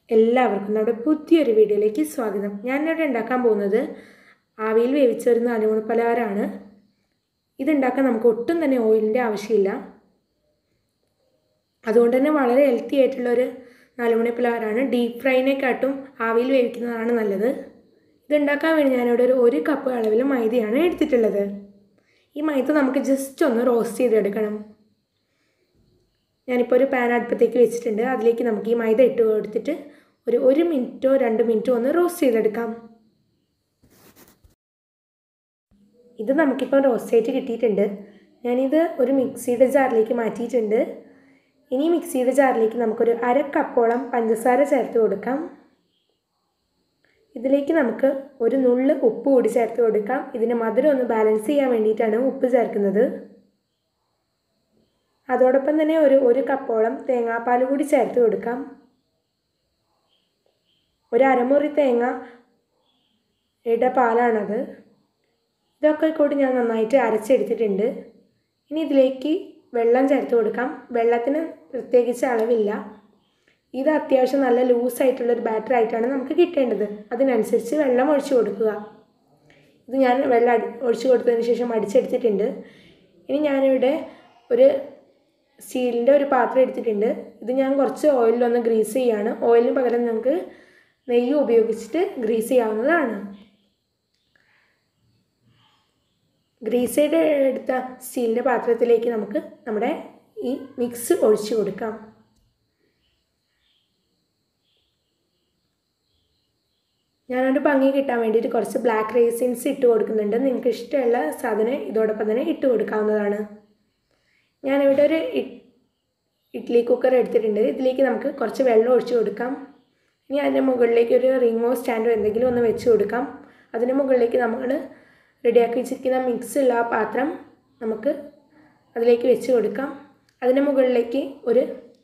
എല്ലാവർക്കും നമ്മുടെ പുതിയൊരു വീഡിയോയിലേക്ക് സ്വാഗതം ഞാനിവിടെ ഉണ്ടാക്കാൻ പോകുന്നത് ആവിയിൽ വേവിച്ച ഒരു നാലുമണി പലഹാരമാണ് ഇതുണ്ടാക്കാൻ നമുക്ക് ഒട്ടും തന്നെ ഓയിലിൻ്റെ ആവശ്യമില്ല അതുകൊണ്ട് തന്നെ വളരെ ഹെൽത്തി ആയിട്ടുള്ളൊരു നാലുമണി പലഹാരമാണ് ഡീപ്പ് ഫ്രൈനെക്കാട്ടും ആവിയിൽ വേവിക്കുന്നതാണ് നല്ലത് ഇതുണ്ടാക്കാൻ വേണ്ടി ഞാനിവിടെ ഒരു ഒരു കപ്പ് അളവിൽ മൈദയാണ് എടുത്തിട്ടുള്ളത് ഈ മൈദ നമുക്ക് ജസ്റ്റ് ഒന്ന് റോസ്റ്റ് ചെയ്തെടുക്കണം ഞാനിപ്പോൾ ഒരു പാൻ അടുപ്പത്തേക്ക് വെച്ചിട്ടുണ്ട് അതിലേക്ക് നമുക്ക് ഈ മൈദ ഇട്ട് കൊടുത്തിട്ട് ഒരു ഒരു മിനിറ്റോ രണ്ട് മിനിറ്റോ ഒന്ന് റോസ്റ്റ് ചെയ്തെടുക്കാം ഇത് നമുക്കിപ്പോൾ റോസ്റ്റ് ആയിട്ട് കിട്ടിയിട്ടുണ്ട് ഞാനിത് ഒരു മിക്സിയുടെ ജാറിലേക്ക് മാറ്റിയിട്ടുണ്ട് ഇനി മിക്സിയുടെ ജാറിലേക്ക് നമുക്കൊരു അര കപ്പോളം പഞ്ചസാര ചേർത്ത് കൊടുക്കാം ഇതിലേക്ക് നമുക്ക് ഒരു നുള്ള് ഉപ്പ് കൂടി ചേർത്ത് കൊടുക്കാം ഇതിൻ്റെ മധുരം ഒന്ന് ബാലൻസ് ചെയ്യാൻ വേണ്ടിയിട്ടാണ് ഉപ്പ് ചേർക്കുന്നത് അതോടൊപ്പം തന്നെ ഒരു ഒരു കപ്പോളം തേങ്ങാപ്പാൽ കൂടി ചേർത്ത് കൊടുക്കാം ഒരു അരമുറി തേങ്ങ ഇട പാലാണത് ഇതൊക്കെ കൂടി ഞാൻ നന്നായിട്ട് അരച്ചെടുത്തിട്ടുണ്ട് ഇനി ഇതിലേക്ക് വെള്ളം ചേർത്ത് കൊടുക്കാം വെള്ളത്തിന് പ്രത്യേകിച്ച് അളവില്ല ഇത് അത്യാവശ്യം നല്ല ലൂസായിട്ടുള്ളൊരു ബാറ്റർ ആയിട്ടാണ് നമുക്ക് കിട്ടേണ്ടത് അതിനനുസരിച്ച് വെള്ളം ഒഴിച്ചു കൊടുക്കുക ഇത് ഞാൻ വെള്ളം അടി ഒഴിച്ചു കൊടുത്തതിന് ശേഷം അടിച്ചെടുത്തിട്ടുണ്ട് ഇനി ഞാനിവിടെ ഒരു സ്റ്റീലിൻ്റെ ഒരു പാത്രം എടുത്തിട്ടുണ്ട് ഇത് ഞാൻ കുറച്ച് ഓയിലൊന്ന് ഗ്രീസ് ചെയ്യാണ് ഓയിലിന് പകരം നമുക്ക് നെയ്യ് ഉപയോഗിച്ചിട്ട് ഗ്രീസ് ചെയ്യാവുന്നതാണ് ഗ്രീസ് ചെയ്ത് എടുത്ത സ്റ്റീലിൻ്റെ പാത്രത്തിലേക്ക് നമുക്ക് നമ്മുടെ ഈ മിക്സ് ഒഴിച്ചു കൊടുക്കാം ഞാനൊരു ഭംഗി കിട്ടാൻ വേണ്ടിയിട്ട് കുറച്ച് ബ്ലാക്ക് റേസിൻസ് ഇട്ട് കൊടുക്കുന്നുണ്ട് നിങ്ങൾക്ക് ഇഷ്ടമുള്ള സാധനം ഇതോടൊപ്പം തന്നെ ഇട്ട് കൊടുക്കാവുന്നതാണ് ഞാനിവിടെ ഒരു ഇഡ്ഡലി കുക്കർ എടുത്തിട്ടുണ്ട് ഇതിലേക്ക് നമുക്ക് കുറച്ച് വെള്ളം ഒഴിച്ച് കൊടുക്കാം ഇനി അതിൻ്റെ മുകളിലേക്ക് ഒരു റിങ്ങോ സ്റ്റാൻഡോ എന്തെങ്കിലും ഒന്ന് വെച്ച് കൊടുക്കാം അതിന് മുകളിലേക്ക് നമ്മൾ റെഡിയാക്കി വെച്ചിരിക്കുന്ന മിക്സ് ഉള്ള ആ പാത്രം നമുക്ക് അതിലേക്ക് വെച്ച് കൊടുക്കാം അതിന് മുകളിലേക്ക് ഒരു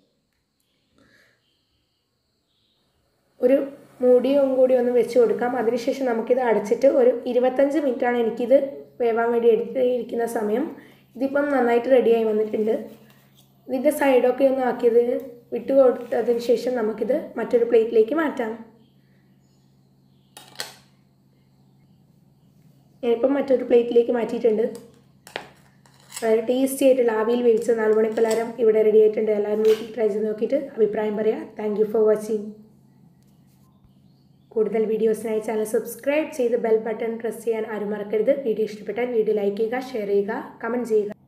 ഒരു മൂടിയും കൂടി ഒന്ന് വെച്ച് കൊടുക്കാം അതിനുശേഷം നമുക്കിത് അടച്ചിട്ട് ഒരു ഇരുപത്തഞ്ച് മിനിറ്റാണ് എനിക്കിത് വേവാൻ വേണ്ടി എടുത്തിരിക്കുന്ന സമയം ഇതിപ്പം നന്നായിട്ട് റെഡിയായി വന്നിട്ടുണ്ട് ഇതിൻ്റെ സൈഡൊക്കെ ഒന്ന് ആക്കിയത് വിട്ട് കൊടുത്തതിന് ശേഷം നമുക്കിത് മറ്റൊരു പ്ലേറ്റിലേക്ക് മാറ്റാം ഞാനിപ്പം മറ്റൊരു പ്ലേറ്റിലേക്ക് മാറ്റിയിട്ടുണ്ട് വളരെ ടേസ്റ്റി ആയിട്ടുള്ള ആവിയിൽ വേവിച്ച നാലുമണി പലഹാരം ഇവിടെ റെഡി ആയിട്ടുണ്ട് എല്ലാവരും വീട്ടിൽ ട്രൈ ചെയ്ത് നോക്കിയിട്ട് അഭിപ്രായം പറയാം താങ്ക് യു ഫോർ വാച്ചിങ് കൂടുതൽ വീഡിയോസിനായി ചാനൽ സബ്സ്ക്രൈബ് ചെയ്ത് ബെൽ ബട്ടൺ പ്രസ് ചെയ്യാൻ ആരും മറക്കരുത് വീഡിയോ ഇഷ്ടപ്പെട്ടാൽ വീഡിയോ ലൈക്ക് ചെയ്യുക ഷെയർ ചെയ്യുക കമൻറ്റ് ചെയ്യുക